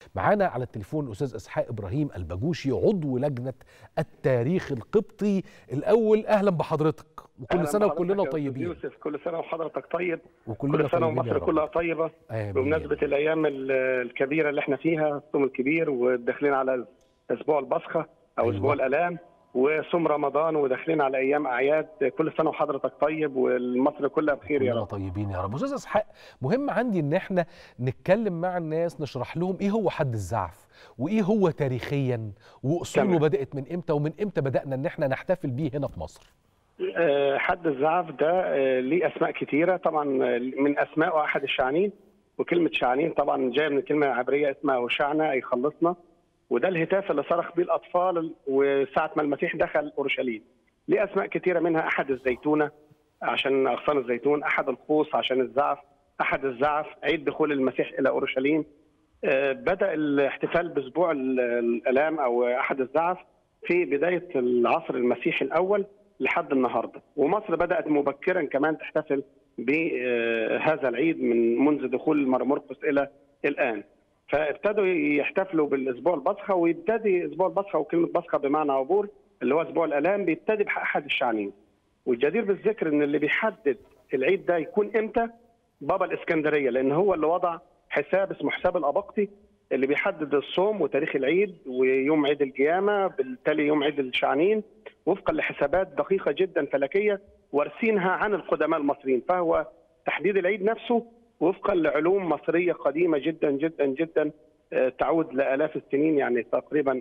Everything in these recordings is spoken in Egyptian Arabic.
معانا على التليفون الاستاذ اسحاق ابراهيم الباجوشي عضو لجنه التاريخ القبطي الاول اهلا بحضرتك وكل أهلاً سنه بحضرتك وكلنا يا أستاذ طيبين يوسف كل سنه وحضرتك طيب وكلنا كل سنه طيبين يا ومصر رب. كلها طيبه آمين. بمناسبه الايام ال- الكبيره اللي احنا فيها الصوم الكبير وداخلين على اسبوع البصخه او أيوة. اسبوع الالام وصوم رمضان وداخلين على ايام اعياد كل سنه وحضرتك طيب والمصر كلها بخير يا كلنا رب طيبين يا رب استاذ اسحاق مهم عندي ان احنا نتكلم مع الناس نشرح لهم ايه هو حد الزعف وايه هو تاريخيا واصوله تمام. بدات من امتى ومن امتى بدانا ان احنا نحتفل بيه هنا في مصر آه، حد الزعف ده آه، ليه اسماء كتيره طبعا آه، من اسمائه احد الشعنين وكلمه شعنين طبعا جايه من الكلمه العبريه اسمها وشعنا اي خلصنا وده الهتاف اللي صرخ بيه الاطفال وساعه ما المسيح دخل اورشليم ليه اسماء كتيره منها احد الزيتونه عشان اغصان الزيتون احد الخوص عشان الزعف احد الزعف عيد دخول المسيح الى اورشليم آه، بدا الاحتفال باسبوع ال- الالام او احد الزعف في بدايه العصر المسيحي الاول لحد النهارده ومصر بدات مبكرا كمان تحتفل بهذا العيد من منذ دخول مرمرقس الى الان فابتدوا يحتفلوا بالاسبوع البصخه ويبتدي اسبوع البصخه وكلمه بصخه بمعنى عبور اللي هو اسبوع الالام بيبتدي باحد الشعنين والجدير بالذكر ان اللي بيحدد العيد ده يكون امتى بابا الاسكندريه لان هو اللي وضع حساب اسمه حساب الابقطي اللي بيحدد الصوم وتاريخ العيد ويوم عيد القيامه بالتالي يوم عيد الشعنين وفقا لحسابات دقيقه جدا فلكيه وارثينها عن القدماء المصريين فهو تحديد العيد نفسه وفقا لعلوم مصريه قديمه جدا جدا جدا آه، تعود لالاف السنين يعني تقريبا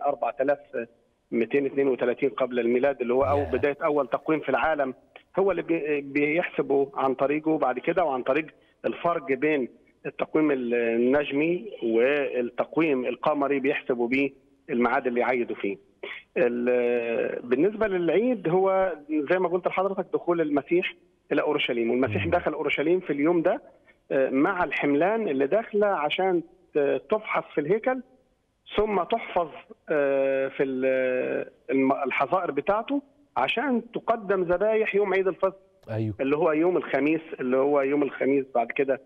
4232 قبل الميلاد اللي هو او ياه. بدايه اول تقويم في العالم هو اللي بي- بيحسبوا عن طريقه بعد كده وعن طريق الفرق بين التقويم النجمي والتقويم القمري بيحسبوا بيه الميعاد اللي يعيدوا فيه. ال- بالنسبه للعيد هو زي ما قلت لحضرتك دخول المسيح الى اورشليم والمسيح مم. دخل اورشليم في اليوم ده آه، مع الحملان اللي داخله عشان ت- تفحص في الهيكل ثم تحفظ آه، في ال- الم- الحظائر بتاعته عشان تقدم ذبايح يوم عيد الفصح ايوه اللي هو يوم الخميس اللي هو يوم الخميس بعد كده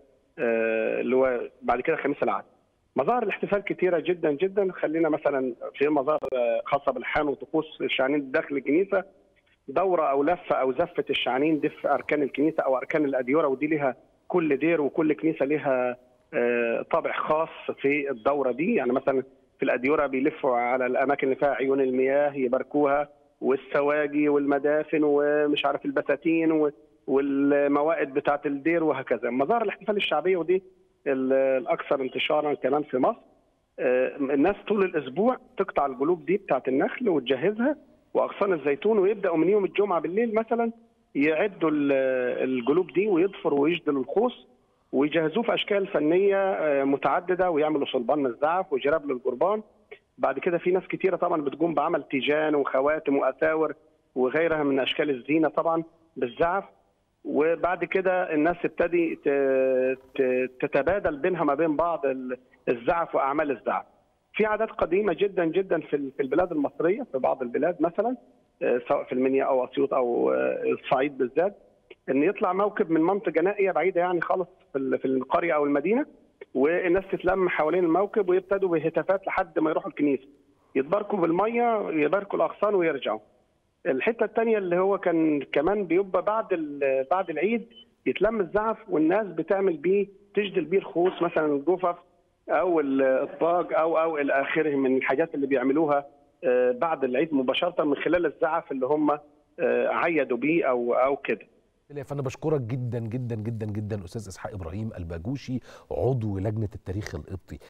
آه، اللي هو بعد كده خميس العهد. مظاهر الاحتفال كتيرة جدا جدا خلينا مثلا في مظاهر آه، خاصة بالحان وطقوس الشعنين داخل الكنيسة دورة أو لفة أو زفة الشعنين دي في أركان الكنيسة أو أركان الأديرة ودي لها كل دير وكل كنيسة لها آه، طابع خاص في الدورة دي يعني مثلا في الأديرة بيلفوا على الأماكن اللي فيها عيون المياه يباركوها والسواجي والمدافن ومش عارف البساتين و- والموائد بتاعة الدير وهكذا مظاهر الاحتفال الشعبية ودي ال- الأكثر انتشارا كمان في مصر آه، الناس طول الأسبوع تقطع الجلوب دي بتاعة النخل وتجهزها وأغصان الزيتون ويبدأوا من يوم الجمعة بالليل مثلا يعدوا ال- الجلوب دي ويضفروا ويجدلوا الخوص ويجهزوه في اشكال فنيه آه، متعدده ويعملوا صلبان من الزعف وجراب للقربان بعد كده في ناس كتيره طبعا بتقوم بعمل تيجان وخواتم واثاور وغيرها من اشكال الزينه طبعا بالزعف وبعد كده الناس تبتدي ت- ت- تتبادل بينها ما بين بعض ال- الزعف واعمال الزعف. في عادات قديمه جدا جدا في ال- في البلاد المصريه في بعض البلاد مثلا آه، سواء في المنيا او اسيوط او آه، الصعيد بالذات ان يطلع موكب من منطقه نائيه بعيده يعني خالص في ال- في القريه او المدينه والناس تتلم حوالين الموكب ويبتدوا بهتافات لحد ما يروحوا الكنيسه يتباركوا بالميه يباركوا الاغصان ويرجعوا الحته الثانيه اللي هو كان كمان بيبقى بعد ال- بعد العيد يتلم الزعف والناس بتعمل بيه تجدل بيه الخوص مثلا الجفف او الاطباق او او الى اخره من الحاجات اللي بيعملوها آه، بعد العيد مباشره من خلال الزعف اللي هم آه، عيدوا بيه او او كده فانا بشكرك جدا جدا جدا جدا استاذ اسحاق ابراهيم الباجوشي عضو لجنه التاريخ القبطي